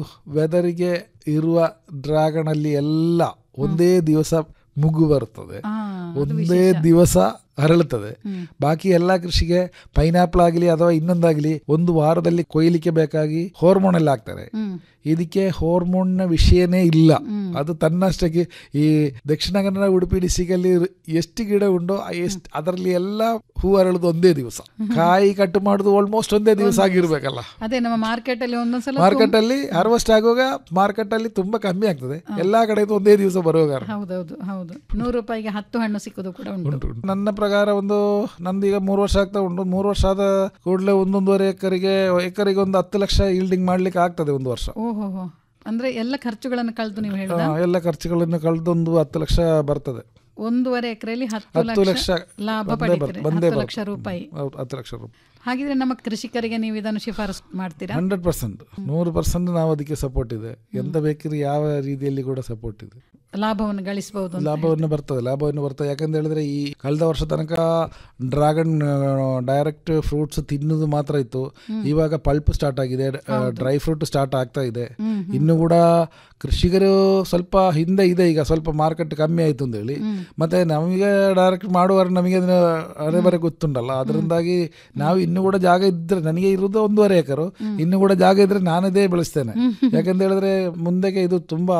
ವೆದರಿಗೆ ಇರುವ ಡ್ರ್ಯಾಗನ್ ಅಲ್ಲಿ ಎಲ್ಲ ಒಂದೇ ದಿವಸ ಮುಗು ಬರ್ತದೆ ಆ, ಅದು ಒಂದೇ ವಿಶೇಷ. ದಿವಸ ಅರಳುತ್ತದೆ ಹ್ಮ್. ಬಾಕಿ ಎಲ್ಲ ಕೃಷಿಗೆ ಪೈನಾಪಲ್ ಆಗಲಿ ಅಥವಾ ಇನ್ನೊಂದಾಗಲಿ ಒಂದು ವಾರದಲ್ಲಿ ಕೊಯ್ಲಿಕ್ಕೆ ಬೇಕಾಗಿ ಹಾರ್ಮೋನ್ ಎಲ್ಲ ಹಾಕ್ತಾರೆ ಹ್ಮ್. ಇದಕ್ಕೆ ಹಾರ್ಮೋನ್ನ ವಿಷಯನೇ ಇಲ್ಲ ಹ್ಮ್. ಅದು ತನ್ನಷ್ಟಕ್ಕೆ ಈ ದಕ್ಷಿಣ ಕನ್ನಡ ಉಡುಪಿ ಡಿಸ್ಟಿಕಲ್ಲಿ ಎಷ್ಟು ಗಿಡ ಉಂಟೋ ಎಷ್ಟು ಅದರಲ್ಲಿ ಎಲ್ಲ ಹೂ ಅರಳುದು ಒಂದೇ ದಿವಸ ಕಾಯಿ ಕಟ್ ಮಾಡುದು ಆಲ್ಮೋಸ್ಟ್ ಒಂದೇ ದಿವಸ ಆಗಿರ್ಬೇಕಲ್ಲ ಅದೇ ನಮ್ಮ ಮಾರ್ಕೆಟ್ ಅಲ್ಲಿ ಒಂದೊಂದ್ಸಲ ಮಾರ್ಕೆಟ್ ಅಲ್ಲಿ ಹಾರ್ವೆಸ್ಟ್ ಆಗುವಾಗ ಮಾರ್ಕೆಟ್ ಅಲ್ಲಿ ತುಂಬಾ ಕಮ್ಮಿ ಆಗ್ತದೆ ಎಲ್ಲಾ ಕಡೆ ಒಂದೇ ದಿವಸ ಬರುವಾಗ ಹೌದೌದು ಹೌದು ನೂರು ರೂಪಾಯಿಗೆ ಹತ್ತು ಹಣ್ಣು ಸಿಕ್ಕುದು ಕೂಡ ಉಂಟು ಉಂಟು ನನ್ನ ಪ್ರಕಾರ ಒಂದು ನಂದು ಈಗ ಮೂರು ವರ್ಷ ಆಗ್ತಾ ಉಂಟು ಮೂರು ವರ್ಷ ಆದ ಕೂಡಲೇ ಒಂದೊಂದುವರೆ ಎಕರೆಗೆ ಎಕರೆಗೆ ಒಂದು ಹತ್ತು ಲಕ್ಷ ಈಲ್ಡಿಂಗ್ ಮಾಡ್ಲಿಕ್ಕೆ ಆಗ್ತದೆ ಒಂದು ವರ್ಷ ಓಹೋ ಹೋ ಅಂದ್ರೆ ಎಲ್ಲ ಖರ್ಚುಗಳನ್ನು ಕಳೆದು ನೀವು ಹೇಳಿದ ಆ, ಎಲ್ಲ ಖರ್ಚುಗಳನ್ನು ಕಳೆದೊಂದು ಹತ್ತು ಲಕ್ಷ ಬರ್ತದೆ ಒಂದೂವರೆ ಎಕರೆಯಲ್ಲಿ ಹತ್ತು ಹತ್ತು ಲಕ್ಷ ಲಕ್ಷ ಲಾಭ ಬಂದೇ ಪಡಿತೀರಿ ಬರ್ತದೆ, ಬಂದೇ ಹತ್ತು ಲಕ್ಷ ಬರ್ತದೆ. ರೂಪಾಯಿ ಹೌದು ಹತ್ತು ಲಕ್ಷ ರೂಪಾಯಿ ಹಾಗಿದ್ರೆ ನಮ್ಮ ಕೃಷಿಕರಿಗೆ ನೀವು ಇದನ್ನು ಶಿಫಾರಸು ಮಾಡ್ತೀರಾ ಹಂಡ್ರೆಡ್ ಪರ್ಸೆಂಟ್ ನೂರು ಪರ್ಸೆಂಟ್ ನಾವು ಅದಕ್ಕೆ ಸಪೋರ್ಟ್ ಇದೆ ಎಂತ ಬೇಕಿದ್ರೆ ಯಾವ ರೀತಿಯಲ್ಲಿ ಕೂಡ ಸಪೋರ್ಟ್ ಇದೆ ಲಾಭವನ್ನು ಗಳಿಸಬಹುದು ಅಂತ ಲಾಭವನ್ನು ಬರ್ತದೆ ಲಾಭವನ್ನು ಬರ್ತದೆ ಯಾಕಂತ ಹೇಳಿದ್ರೆ ಈ ಕಳೆದ ವರ್ಷ ತನಕ ಡ್ರ್ಯಾಗನ್ ಡೈರೆಕ್ಟ್ ಫ್ರೂಟ್ಸ್ ತಿನ್ನುವುದು ಮಾತ್ರ ಇತ್ತು ಇವಾಗ ಪಲ್ಪ್ ಸ್ಟಾರ್ಟ್ ಆಗಿದೆ ಡ್ರೈ ಫ್ರೂಟ್ ಸ್ಟಾರ್ಟ್ ಆಗ್ತಾ ಇದೆ ಹ್ಮ್, ಇನ್ನು ಕೂಡ ಕೃಷಿಕರು ಸ್ವಲ್ಪ ಹಿಂದೆ ಇದೆ ಈಗ ಸ್ವಲ್ಪ ಮಾರ್ಕೆಟ್ ಕಮ್ಮಿ ಆಯ್ತು ಅಂತ ಹೇಳಿ ಮತ್ತೆ ನಮಗೆ ಡೈರೆಕ್ಟ್ ಮಾಡುವವರು ನಮಗೆ ಅದನ್ನ ಅರೆ ಬರೆ ಗೊತ್ತುಂಟಲ್ಲ ಅದರಿಂದಾಗಿ ನಾವು ಇನ್ನು ಕೂಡ ಜಾಗ ಇದ್ರೆ ನನಗೆ ಇರುವುದು ಒಂದೂವರೆ ಎಕರು ಇನ್ನು ಕೂಡ ಜಾಗ ಇದ್ರೆ ನಾನದೇ ಬೆಳೆಸ್ತೇನೆ ಯಾಕಂತ ಹೇಳಿದ್ರೆ ಮುಂದೆಗೆ ಇದು ತುಂಬಾ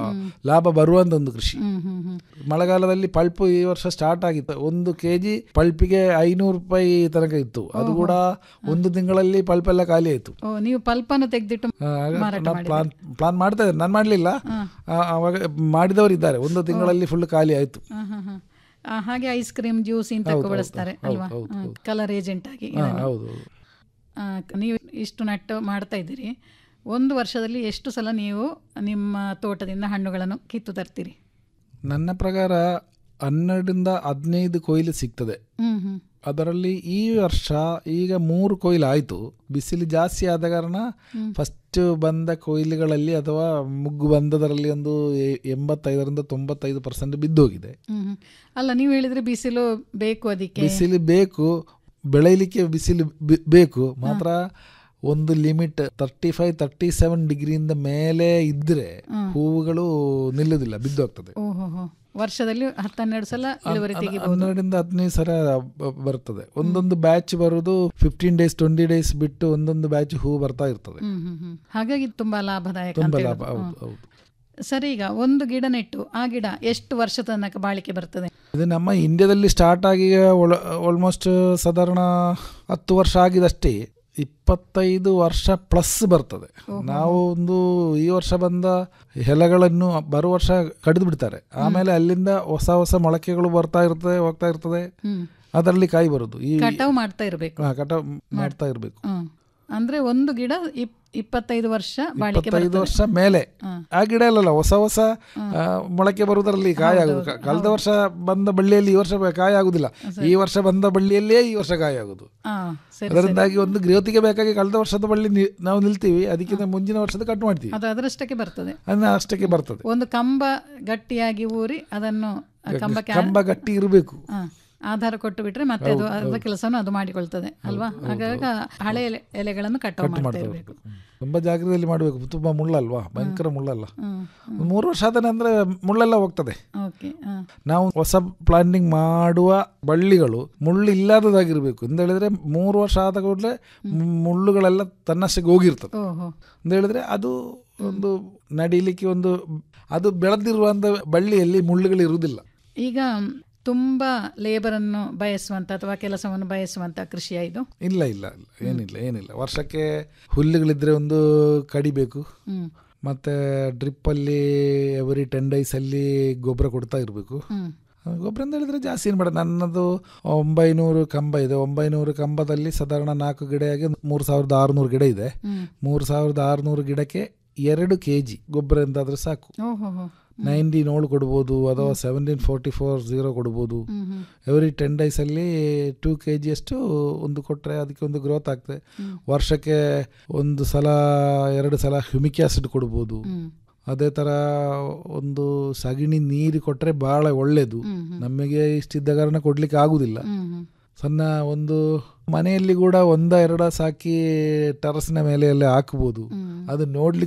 ಲಾಭ ಬರುವಂತ ಒಂದು ಕೃಷಿ ಹ್ಮ್ ಹ್ಮ್ ಹ್ಮ್ ಮಳೆಗಾಲದಲ್ಲಿ ಪಲ್ಪ್ ಈ ವರ್ಷ ಸ್ಟಾರ್ಟ್ ಆಗಿತ್ತು ಒಂದು ಕೆ ಜಿ ಪಲ್ಪಿಗೆ ಐನೂರು ರೂಪಾಯಿ ತನಕ ಇತ್ತು ಅದು ಕೂಡ ಒಂದು ತಿಂಗಳಲ್ಲಿ ಪಲ್ಪ್ ಎಲ್ಲ ಖಾಲಿ ಆಯ್ತು ಓ ನೀವು ಪಲ್ಪನ್ನು ತೆಗೆದಿಟ್ಟು ಮಾರಾಟ ನಾನು ಪ್ಲಾನ್ ಪ್ಲಾನ್ ಮಾಡ್ತಾ ಇದ್ದೇನೆ ನಾನು ಮಾಡಲಿಲ್ಲ ಅವಾಗ ಮಾಡಿದವರು ಇದ್ದಾರೆ ಒಂದು ತಿಂಗಳಲ್ಲಿ ಫುಲ್ ಖಾಲಿ ಆಯ್ತು ಹಾ, ಹಾ, ಹಾ. ಆ, ಹಾಗೆ ಐಸ್ ಕ್ರೀಮ್ ಜ್ಯೂಸ್ ಇಂತಕ್ಕೂ ಬಳಸ್ತಾರೆ ಅಲ್ವಾ ಕಲರ್ ಏಜೆಂಟ್ ಆಗಿ ಹಾ, ಹೌದು ಹೌದು. ಆ, ನೀವು ಇಷ್ಟು ನಟ್ಟು ಮಾಡ್ತಾ ಇದ್ದೀರಿ ಒಂದು ವರ್ಷದಲ್ಲಿ ಎಷ್ಟು ಸಲ ನೀವು ನಿಮ್ಮ ತೋಟದಿಂದ ಹಣ್ಣುಗಳನ್ನು ಕಿತ್ತು ತರ್ತೀರಿ ನನ್ನ ಪ್ರಕಾರ ಹನ್ನೆರಡರಿಂದ ಹದಿನೈದು ಕೊಯ್ಲು ಸಿಗ್ತದೆ ಹ್ಮ್ ಹ್ಮ್ ಅದರಲ್ಲಿ ಈ ವರ್ಷ ಈಗ ಮೂರು ಕೊಯ್ಲು ಆಯಿತು ಬಿಸಿಲು ಜಾಸ್ತಿ ಆದ ಕಾರಣ ಫಸ್ಟ್ ಬಂದ ಕೊಯ್ಲುಗಳಲ್ಲಿ ಅಥವಾ ಮುಗ್ಗು ಬಂದದರಲ್ಲಿ ಒಂದು ಎ- ಎಂಬತ್ತೈದರಿಂದ ತೊಂಬತ್ತೈದು ಪರ್ಸೆಂಟ್ ಬಿದ್ದೋಗಿದೆ ಹ್ಮ್ ಹ್ಮ್. ಅಲ್ಲ ನೀವು ಹೇಳಿದ್ರೆ ಬಿಸಿಲು ಬೇಕು ಅದಕ್ಕೆ ಬಿಸಿಲು ಬೇಕು ಬೆಳೆಯಲಿಕ್ಕೆ ಬಿಸಿಲು ಬೆ- ಬೇಕು ಮಾತ್ರ ಒಂದು limit thirty five thirty seven ಡಿಗ್ರಿಯಿಂದ ಮೇಲೆ ಇದ್ರೆ ಹೂವುಗಳು ನಿಲ್ಲುವುದಿಲ್ಲ ಬಿದ್ದೋಗ್ತದೆ ಓಹೋ ಹೋ ವರ್ಷದಲ್ಲಿ ಹತ್ತೆರಡು ಸಲ ಇಳುವರಿ ತೆಗಿಬಹುದು ಹನ್ನೆರಡರಿಂದ ಹದಿನೈದು ಸಲ ಬ- ಬರ್ತದೆ ಒಂದೊಂದು ಬ್ಯಾಚ್ ಬರುವುದು ಫಿಫ್ಟೀನ್ ಡೇಸ್ ಟ್ವೆಂಟಿ ಡೇಸ್ ಬಿಟ್ಟು ಒಂದೊಂದು ಬ್ಯಾಚ್ ಹೂ ಬರ್ತಾ ಇರ್ತದೆ ಹ್ಮ್ ಹ್ಮ್ ಹ್ಮ್ ಹಾಗಾಗಿ ತುಂಬಾ ಲಾಭದಾಯಕ ಅಂತ ತುಂಬಾ ಹೇಳೋದು. ಲಾಭ ಹೌದು ಹ್ಮ್. ಹೌದು ಸರಿ ಈಗ ಒಂದು ಗಿಡ ನೆಟ್ಟು ಆ ಗಿಡ ಎಷ್ಟು ವರ್ಷ ತನಕ ಬಾಳಿಕೆ ಬರ್ತದೆ ಇದು ನಮ್ಮ ಇಂಡಿಯಾದಲ್ಲಿ ಸ್ಟಾರ್ಟ್ ಆಗಿ ಆಲ್ಮೋಸ್ಟ್ ಸಾಧಾರಣ ಹತ್ತು ವರ್ಷ ಆಗಿದಷ್ಟೇ ಇಪ್ಪತ್ತೈದು ವರ್ಷ ಪ್ಲಸ್ ಬರ್ತದೆ ನಾವು ಒಂದು ಈ ವರ್ಷ ಬಂದ ಎಲೆಗಳನ್ನು ಬರುವ ವರ್ಷ ಕಡಿದು ಬಿಡ್ತಾರೆ ಆಮೇಲೆ ಅಲ್ಲಿಂದ ಹೊಸ ಹೊಸ ಮೊಳಕೆಗಳು ಬರ್ತಾ ಇರ್ತದೆ ಹೋಗ್ತಾ ಇರ್ತದೆ ಹ್ಮ್ ಅದರಲ್ಲಿ ಕಾಯಿ ಬರುದು ಈ ಕಟಾವು ಮಾಡ್ತಾ ಇರಬೇಕು ಹಾ, ಕಟಾವ್ ಮಾಡ್ತಾ ಇರಬೇಕು ಹ್ಮ್ ಅಂದ್ರೆ ಒಂದು ಗಿಡ ಇಪ್- ಇಪ್ಪತ್ತೈದು ವರ್ಷ ಬಾಳಿಕೆ ಇಪ್ಪತ್ತೈದು ಬರ್ತದೆ ವರ್ಷ ಮೇಲೆ ಹಾ. ಆ ಗಿಡ ಅಲ್ಲಲ್ಲ ಹೊಸ ಹೊಸ ಆ, ಮೊಳಕೆ ಬರುವುದರಲ್ಲಿ ಕಾಯಿ ಆಗುದು ಕ- ಕಳೆದ ವರ್ಷ ಬಂದ ಬಳ್ಳಿಯಲ್ಲಿ ಈ ವರ್ಷ ಕಾಯಿ ಆಗುದಿಲ್ಲ ಈ ವರ್ಷ ಬಂದ ಬಳ್ಳಿಯಲ್ಲೇ ಈ ವರ್ಷ ಕಾಯಿ ಆಗುದು ಹಾ ಸರಿ ಅದರಿಂದಾಗಿ ಒಂದು ಗ್ರೋತಿಗೆ ಬೇಕಾಗಿ ಕಳೆದ ವರ್ಷದ ಬಳ್ಳಿ ನಿ- ನಾವು ನಿಲ್ತೀವಿ ಅದಕ್ಕಿಂತ ಮುಂದಿನ ವರ್ಷದ ಕಟ್ ಮಾಡ್ತೀವಿ ಅದು ಅದರಷ್ಟಕ್ಕೆ ಬರ್ತದೆ ಅದನ್ನ ಅಷ್ಟಕ್ಕೆ ಬರ್ತದೆ ಒಂದು ಕಂಬ ಗಟ್ಟಿಯಾಗಿ ಊರಿ ಅದನ್ನು ಆ ಕಂಬಕ್ಕೆ ಆ- ಕಂಬ ಗಟ್ಟಿ ಇರಬೇಕು ಹಾ, ಆಧಾರ ಕೊಟ್ಟು ಬಿಟ್ರೆ ಮತ್ತೆ ಅದು ಅದರ ಕೆಲಸವನ್ನು ಅದು ಮಾಡಿಕೊಳ್ತದೆ ಅಲ್ವಾ ಹಾಗಾಗ ಹಳೆ ಎಲೆ- ಎಲೆಗಳನ್ನು ಕಟಾವು ಮಾಡ್ತಾ ಇರಬೇಕು ತುಂಬಾ ಜಾಗ್ರತೆಯಲ್ಲಿ ಮಾಡಬೇಕು ತುಂಬಾ ಮುಳ್ಳಲ್ವಾ ಭಯಂಕರ ಮುಳ್ಳಲ್ಲ ಹ್ಮ್ ಒಂದು ಮೂರು ವರ್ಷ ಆದ ನಂತರ ಮುಳ್ಳೆಲ್ಲ ಹೋಗ್ತದೆ ಓಕೆ ಹಾ ನಾವು ಹೊಸ ಪ್ಲಾಂಟಿಂಗ್ ಮಾಡುವ ಬಳ್ಳಿಗಳು ಮುಳ್ಳು ಇಲ್ಲದದಾಗಿರ್ಬೇಕು ಅಂತ ಹೇಳಿದ್ರೆ ಮೂರು ವರ್ಷ ಆದ ಕೂಡಲೇ ಮುಳ್ಳುಗಳೆಲ್ಲ ತನ್ನಷ್ಟಕ್ಕೆ ಹೋಗಿರ್ತದೆ ಓಹೋ ಅಂತ ಹೇಳಿದ್ರೆ ಅದು ಒಂದು ನಡೀಲಿಕ್ಕೆ ಒಂದು ಅದು ಬೆಳೆದಿರುವಂಥ ಬಳ್ಳಿಯಲ್ಲಿ ಮುಳ್ಳುಗಳು ಇರುವುದಿಲ್ಲ ಈಗ ತುಂಬಾ ಲೇಬರನ್ನು ಬಯಸುವಂತ ಅಥವಾ ಕೆಲಸವನ್ನು ಬಯಸುವಂತ ಕೃಷಿಯ ಇದು ಇಲ್ಲ ಇಲ್ಲ ಇಲ್ಲ ಏನಿಲ್ಲ ಏನಿಲ್ಲ ವರ್ಷಕ್ಕೆ ಹುಲ್ಲುಗಳಿದ್ರೆ ಒಂದು ಕಡಿಬೇಕು ಹ್ಮ್ ಮತ್ತು ಡ್ರಿಪ್ಪಲ್ಲಿ ಎವರಿ ಟೆನ್ ಡೇಸಲ್ಲಿ ಗೊಬ್ಬರ ಕೊಡ್ತಾ ಇರಬೇಕು ಹ್ಮ್ ಗೊಬ್ಬರ ಅಂತ ಹೇಳಿದ್ರೆ ಜಾಸ್ತಿ ಏನು ಬೇಡ ನನ್ನದು ಒಂಬೈನೂರು ಕಂಬ ಇದೆ ಒಂಬೈನೂರು ಕಂಬದಲ್ಲಿ ಸಾಧಾರಣ ನಾಲ್ಕು ಗಿಡವಾಗಿ ಮೂರು ಸಾವಿರದ ಆರುನೂರು ಗಿಡ ಇದೆ ಹ್ಮ್ ಮೂರು ಸಾವಿರದ ಆರುನೂರು ಗಿಡಕ್ಕೆ ಎರಡು ಕೆ ಜಿ ಗೊಬ್ಬರ ಎಂತಾದರೂ ಸಾಕು ಓಹೋ ಹೋ ನೈನ್ಟೀನ್ ಏಳು ಕೊಡ್ಬೋದು ಅಥವಾ ಸೆವೆಂಟೀನ್ ಫೋರ್ಟಿ ಫೋರ್ ಝೀರೋ ಕೊಡ್ಬೋದು ಹ್ಮ್ ಹ್ಮ್ ಎವ್ರಿ ಟೆನ್ ಡೇಸಲ್ಲಿ ಟೂ ಕೆ ಜಿಯಷ್ಟು ಒಂದು ಕೊಟ್ಟರೆ ಅದಕ್ಕೆ ಒಂದು ಗ್ರೋತ್ ಆಗ್ತದೆ ವರ್ಷಕ್ಕೆ ಒಂದು ಸಲ ಎರಡು ಸಲ ಹ್ಯೂಮಿಕ್ ಆಸಿಡ್ ಕೊಡ್ಬೋದು ಹ್ಮ್ ಅದೇ ಥರ ಒಂದು ಸಗಣಿ ನೀರು ಕೊಟ್ಟರೆ ಭಾಳ ಒಳ್ಳೆಯದು ಹ್ಮ್ ಹ್ಮ್ ನಮಗೆ ಇಷ್ಟಿದ್ದ ಕಾರಣ ಕೊಡ್ಲಿಕ್ಕೆ ಆಗುದಿಲ್ಲ ಹ್ಮ್ ಹ್ಮ್ ಸಣ್ಣ ಒಂದು ಮನೆಯಲ್ಲಿ ಕೂಡ ಒಂದ ಎರಡ ಸಾಕಿ ಟೆರಸ್ನ ಮೇಲೆ ಎಲ್ಲ ಹಾಕ್ಬೋದು ಹ್ಮ್ ಅದು ನೋಡ್ಲಿಕ್ಕೆ